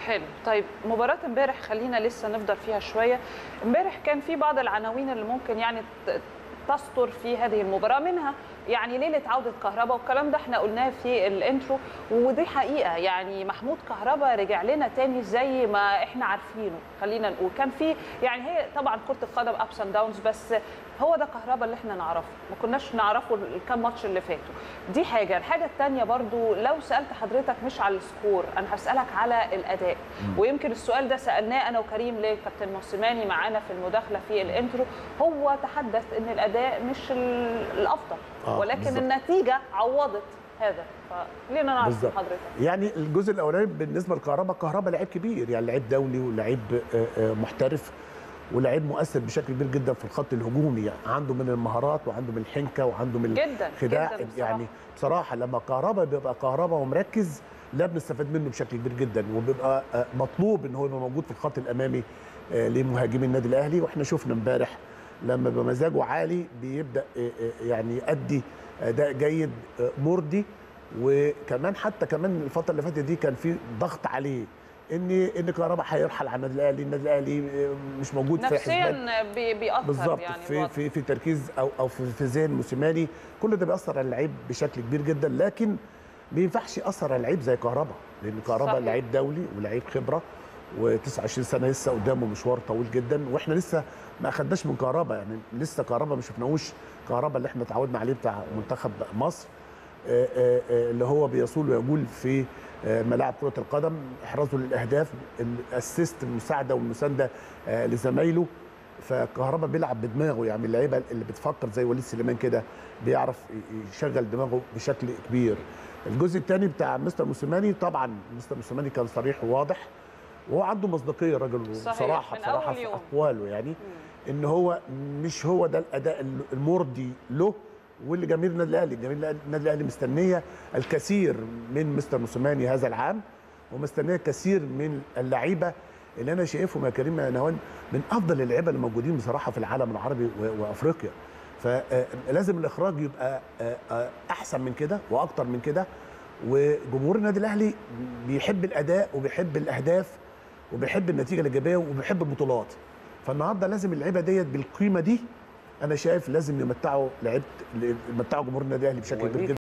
حلو طيب مباراة امبارح خلينا لسه نفضل فيها شوية امبارح كان في بعض العناوين اللي ممكن يعني ت- تستر في هذه المباراة منها يعني ليلة عودة كهربا والكلام ده احنا قلناه في الانترو ودي حقيقة يعني محمود كهربا رجع لنا تاني زي ما احنا عارفينه خلينا نقول كان في يعني هي طبعا كرة القدم ابس اند داونز بس هو ده كهربا اللي احنا نعرفه ما كناش نعرفه الكام ماتش اللي فاتوا دي حاجة الحاجة التانية برضو لو سألت حضرتك مش على السكور انا هسألك على الاداء ويمكن السؤال ده سألناه انا وكريم لكابتن موسيماني معانا في المداخلة في الانترو هو تحدث ان الاداء مش ال- الافضل آه، ولكن بالظبط. النتيجة عوضت هذا فلينا نعرف من بالظبط. حضرتك يعني الجزء الاولاني بالنسبه لكهربا كهربا لعيب كبير يعني لعيب دولي ولعيب آه، آه، محترف ولعيب مؤثر بشكل كبير جدا في الخط الهجومي يعني عنده من المهارات وعنده من الحنكه وعنده من جدا الخداع جدا بصراحة. يعني بصراحه لما كهربا بيبقى كهربا ومركز لا بنستفاد منه بشكل كبير جدا وبيبقى آه، مطلوب ان هو يبقى موجود في الخط الامامي آه، لمهاجمي النادي الاهلي واحنا شفنا امبارح لما بيبقى مزاجه عالي بيبدا آه، آه، يعني يؤدي اداء جيد آه، مرضي وكمان حتى كمان الفتره اللي فاتت دي كان في ضغط عليه ان ان كهربا هيرحل على النادي الاهلي النادي الاهلي آه، مش موجود في حسبان نفسيا بي- بيأثر بالظبط يعني في الوضع. في في تركيز او او في, في ذهن موسيماني كل ده بيأثر على اللعيب بشكل كبير جدا لكن ما ينفعش يأثر على اللعيب زي كهربا لان كهربا صحيح. لعيب دولي ولعيب خبره و29 سنه لسه قدامه مشوار طويل جدا واحنا لسه ما اخدناش من كهربا يعني لسه كهربا ما شفناهوش كهربا اللي احنا اتعودنا عليه بتاع منتخب مصر آه، آه، آه، اللي هو بيصول ويقول في آه، ملاعب كره القدم احرازه للاهداف الاسيست المساعده والمسانده آه، لزمايله فكهربا بيلعب بدماغه يعني اللعيبه اللي بتفكر زي وليد سليمان كده بيعرف يشغل دماغه بشكل كبير الجزء الثاني بتاع مستر موسيماني طبعا مستر موسيماني كان صريح وواضح وهو عنده مصداقيه راجل صحيح، بصراحه من بصراحه أول في يوم. اقواله يعني ان هو مش هو ده الاداء المرضي له واللي جماهير النادي الاهلي جماهير النادي الاهلي مستنيه الكثير من مستر موسيماني هذا العام ومستنيه الكثير من اللعيبه اللي انا شايفهم يا كريم يا نوان من افضل اللعيبه اللي موجودين بصراحه في العالم العربي و- وافريقيا فلازم الاخراج يبقى آه، آه، احسن من كده واكتر من كده وجمهور النادي الاهلي بيحب الاداء وبيحب الاهداف وبيحب النتيجه الايجابيه وبيحب البطولات فالنهارده لازم اللعيبه ديت بالقيمه دي انا شايف لازم يمتعوا لعيبه يمتعوا جمهور النادي الاهلي بشكل كبير وليد جدا